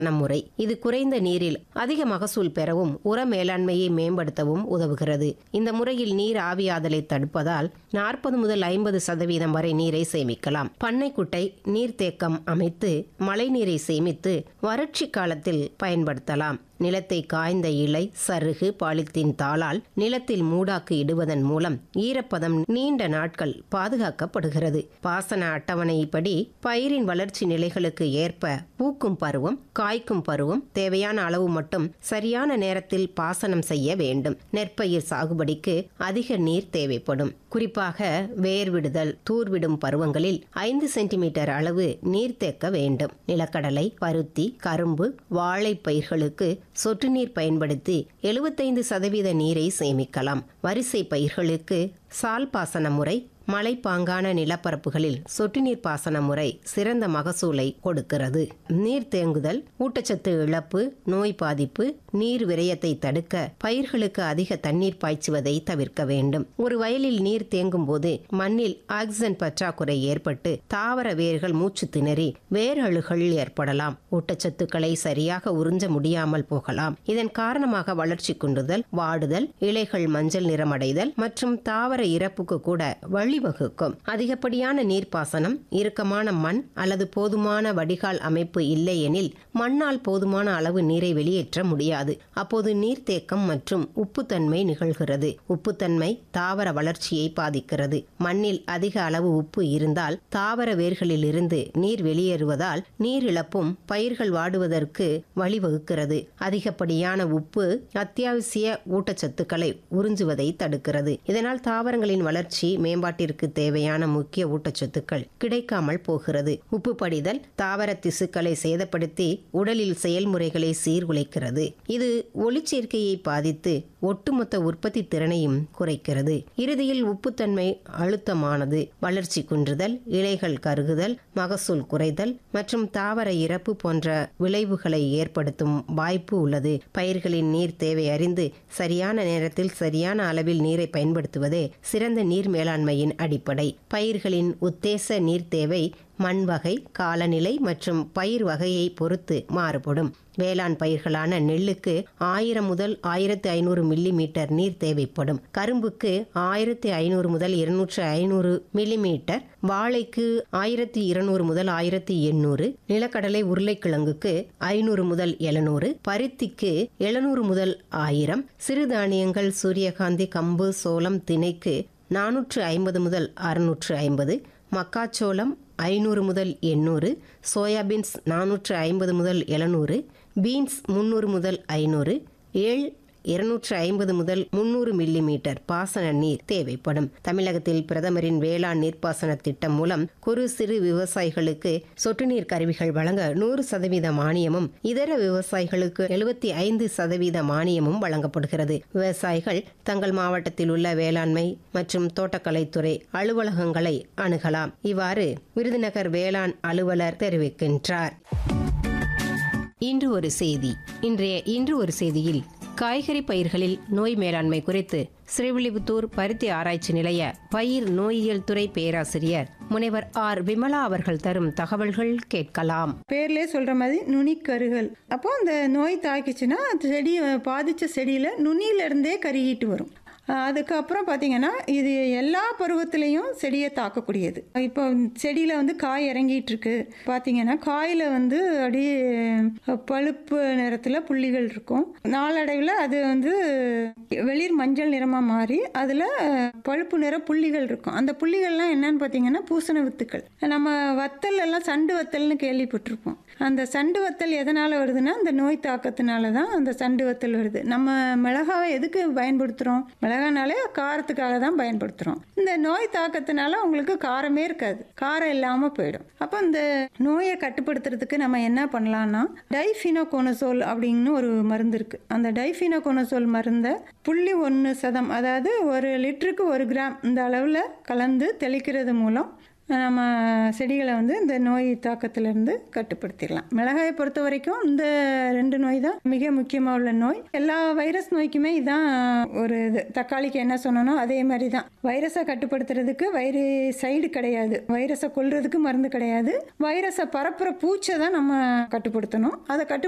முறை இது குறைந்த நீரில் அதிக மகசூல் பெறவும் உர மேலாண்மையை மேம்படுத்தவும் உதவுகிறது இந்த முறையில் நீர் ஆவியாதலை தடுப்பதால் நாற்பது முதல் ஐம்பது சதவீதம் வரை நீரை சேமிக்கலாம் பண்ணைக்குட்டை நீர்த்தேக்கம் அமைத்து மழைநீரை சேமித்து வறட்சி காலத்தில் பயன்படுத்தலாம் நிலத்தை காய்ந்த இலை சருகு பாலித்தீன் தாளால் நிலத்தில் மூடாக்கு இடுவதன் மூலம் ஈரப்பதம் நீண்ட நாட்கள் பாதுகாக்கப்படுகிறது பாசன அட்டவணைப்படி பயிரின் வளர்ச்சி நிலைகளுக்கு ஏற்ப பூக்கும் பருவம் காய்க்கும் பருவம் தேவையான அளவு மட்டும் சரியான நேரத்தில் பாசனம் செய்ய வேண்டும் நெற்பயிர் சாகுபடிக்கு அதிக நீர் தேவைப்படும் குறிப்பாக வேர் விடுதல் தூர்விடும் பருவங்களில் ஐந்து சென்டிமீட்டர் அளவு நீர் தேக்க வேண்டும் நிலக்கடலை பருத்தி கரும்பு வாழை பயிர்களுக்கு சொட்டு நீர் பயன்படுத்தி எழுபத்தைந்து சதவீத நீரை சேமிக்கலாம் வரிசை பயிர்களுக்கு சால் பாசன முறை மலைப்பாங்கான நிலப்பரப்புகளில் சொட்டு நீர் பாசன முறை சிறந்த மகசூலை கொடுக்கிறது நீர் தேங்குதல் ஊட்டச்சத்து இழப்பு நோய் பாதிப்பு நீர் விரயத்தை தடுக்க பயிர்களுக்கு அதிக தண்ணீர் பாய்ச்சுவதை தவிர்க்க வேண்டும் ஒரு வயலில் நீர் தேங்கும் போது மண்ணில் ஆக்சிஜன் பற்றாக்குறை ஏற்பட்டு தாவர வேர்கள் மூச்சு திணறி வேரழுகள் ஏற்படலாம் ஊட்டச்சத்துக்களை சரியாக உறிஞ்ச முடியாமல் போகலாம் இதன் காரணமாக வளர்ச்சி குன்றுதல் வாடுதல் இலைகள் மஞ்சள் நிறமடைதல் மற்றும் தாவர இறப்புக்கு கூட வழிவகுக்கும் அதிகப்படியான நீர்ப்பாசனம் இறுக்கமான மண் அல்லது போதுமான வடிகால் அமைப்பு இல்லையெனில் மண்ணால் போதுமான அளவு நீரை வெளியேற்ற முடியாது அப்போது நீர்த்தேக்கம் மற்றும் உப்புத்தன்மை நிகழ்கிறது உப்புத்தன்மை தாவர வளர்ச்சியை பாதிக்கிறது மண்ணில் அதிக அளவு உப்பு இருந்தால் தாவர வேர்களில் இருந்து நீர் வெளியேறுவதால் நீர் இழப்பும் பயிர்கள் வாடுவதற்கு வழிவகுக்கிறது அதிகப்படியான உப்பு அத்தியாவசிய ஊட்டச்சத்துக்களை உறிஞ்சுவதை தடுக்கிறது இதனால் தாவரங்களின் வளர்ச்சி மேம்பாட்டிற்கு தேவையான முக்கிய ஊட்டச்சத்துக்கள் கிடைக்காமல் போகிறது உப்பு படிதல் தாவர திசுக்களை சேதப்படுத்தி உடலில் செயல்முறைகளை சீர்குலைக்கிறது இது ஒளிச்சேர்க்கையை பாதித்து ஒட்டுமொத்த உற்பத்தி திறனையும் குறைக்கிறது இறுதியில் உப்புத்தன்மை அழுத்தமானது வளர்ச்சி குன்றுதல் இலைகள் கருகுதல் மகசூல் குறைதல் மற்றும் தாவர இறப்பு போன்ற விளைவுகளை ஏற்படுத்தும் வாய்ப்பு உள்ளது பயிர்களின் நீர் தேவை அறிந்து சரியான நேரத்தில் சரியான அளவில் நீரை பயன்படுத்துவதே சிறந்த நீர் மேலாண்மையின் அடிப்படை பயிர்களின் உத்தேச நீர் தேவை மண் வகை காலநிலை மற்றும் பயிர் வகையை பொறுத்து மாறுபடும் வேளாண் பயிர்களான நெல்லுக்கு ஆயிரம் முதல் ஆயிரத்தி ஐநூறு மில்லி மீட்டர் நீர் தேவைப்படும் கரும்புக்கு ஆயிரத்தி ஐநூறு முதல் இருநூற்று ஐநூறு மில்லி மீட்டர் வாழைக்கு ஆயிரத்தி இருநூறு முதல் ஆயிரத்தி எண்ணூறு நிலக்கடலை உருளைக்கிழங்குக்கு ஐநூறு முதல் எழுநூறு பருத்திக்கு எழுநூறு முதல் ஆயிரம் சிறுதானியங்கள் சூரியகாந்தி கம்பு சோளம் திணைக்கு நானூற்று ஐம்பது முதல் அறுநூற்று ஐம்பது மக்காச்சோளம் ஐநூறு முதல் எண்ணூறு சோயாபீன்ஸ் நானூற்று ஐம்பது முதல் எழுநூறு பீன்ஸ் முந்நூறு முதல் ஐநூறு ஏழ் இருநூற்று ஐம்பது முதல் முன்னூறு மில்லி மீட்டர் பாசன நீர் தேவைப்படும் தமிழகத்தில் பிரதமரின் வேளாண் நீர்ப்பாசன திட்டம் மூலம் குறு சிறு விவசாயிகளுக்கு சொட்டு நீர் கருவிகள் வழங்க நூறு சதவீத மானியமும் இதர விவசாயிகளுக்கு எழுபத்தி ஐந்து சதவீத மானியமும் வழங்கப்படுகிறது விவசாயிகள் தங்கள் மாவட்டத்தில் உள்ள வேளாண்மை மற்றும் தோட்டக்கலைத்துறை அலுவலகங்களை அணுகலாம் இவ்வாறு விருதுநகர் வேளாண் அலுவலர் தெரிவிக்கின்றார் இன்று ஒரு செய்தி இன்றைய இன்று ஒரு செய்தியில் காய்கறி பயிர்களில் நோய் மேலாண்மை குறித்து ஸ்ரீவில்லிபுத்தூர் பருத்தி ஆராய்ச்சி நிலைய பயிர் நோயியல் துறை பேராசிரியர் முனைவர் ஆர் விமலா அவர்கள் தரும் தகவல்கள் கேட்கலாம் பேர்லேயே சொல்கிற மாதிரி நுனிக்கருகள் அப்போ அந்த நோய் தாக்கிச்சுன்னா அந்த செடி பாதித்த செடியில் நுனியிலேருந்தே கருகிட்டு வரும் அதுக்கப்புறம் பார்த்தீங்கன்னா இது எல்லா பருவத்திலையும் செடியை தாக்கக்கூடியது இப்போ செடியில் வந்து காய் இறங்கிட்டு இருக்கு பார்த்தீங்கன்னா காயில் வந்து அப்படியே பழுப்பு நிறத்தில் புள்ளிகள் இருக்கும் நாளடைவில் அது வந்து வெளிர் மஞ்சள் நிறமாக மாறி அதில் பழுப்பு நிற புள்ளிகள் இருக்கும் அந்த புள்ளிகள்லாம் என்னன்னு பார்த்தீங்கன்னா பூசண வித்துக்கள் நம்ம வத்தல் எல்லாம் சண்டு வத்தல்னு கேள்விப்பட்டிருப்போம் அந்த சண்டு வத்தல் எதனால் வருதுன்னா அந்த நோய் தாக்கத்தினால தான் அந்த சண்டு வத்தல் வருது நம்ம மிளகாவை எதுக்கு பயன்படுத்துகிறோம் மிளகானாலே காரத்துக்காக தான் பயன்படுத்துகிறோம் இந்த நோய் தாக்கத்தினால உங்களுக்கு காரமே இருக்காது காரம் இல்லாமல் போயிடும் அப்போ இந்த நோயை கட்டுப்படுத்துறதுக்கு நம்ம என்ன பண்ணலாம்னா டைஃபினோகோனசோல் அப்படின்னு ஒரு மருந்து இருக்குது அந்த டைஃபினோகோனசோல் மருந்தை புள்ளி ஒன்று சதம் அதாவது ஒரு லிட்டருக்கு ஒரு கிராம் இந்த அளவில் கலந்து தெளிக்கிறது மூலம் நம்ம செடிகளை வந்து இந்த நோய் தாக்கத்திலிருந்து கட்டுப்படுத்திடலாம் மிளகாயை பொறுத்த வரைக்கும் இந்த ரெண்டு நோய் தான் மிக முக்கியமாக உள்ள நோய் எல்லா வைரஸ் நோய்க்குமே இதான் ஒரு இது தக்காளிக்கு என்ன சொன்னனோ அதே மாதிரி தான் வைரஸை கட்டுப்படுத்துறதுக்கு வைர சைடு கிடையாது வைரஸை கொல்றதுக்கு மருந்து கிடையாது வைரஸை பரப்புற பூச்சை தான் நம்ம கட்டுப்படுத்தணும் அதை கட்டு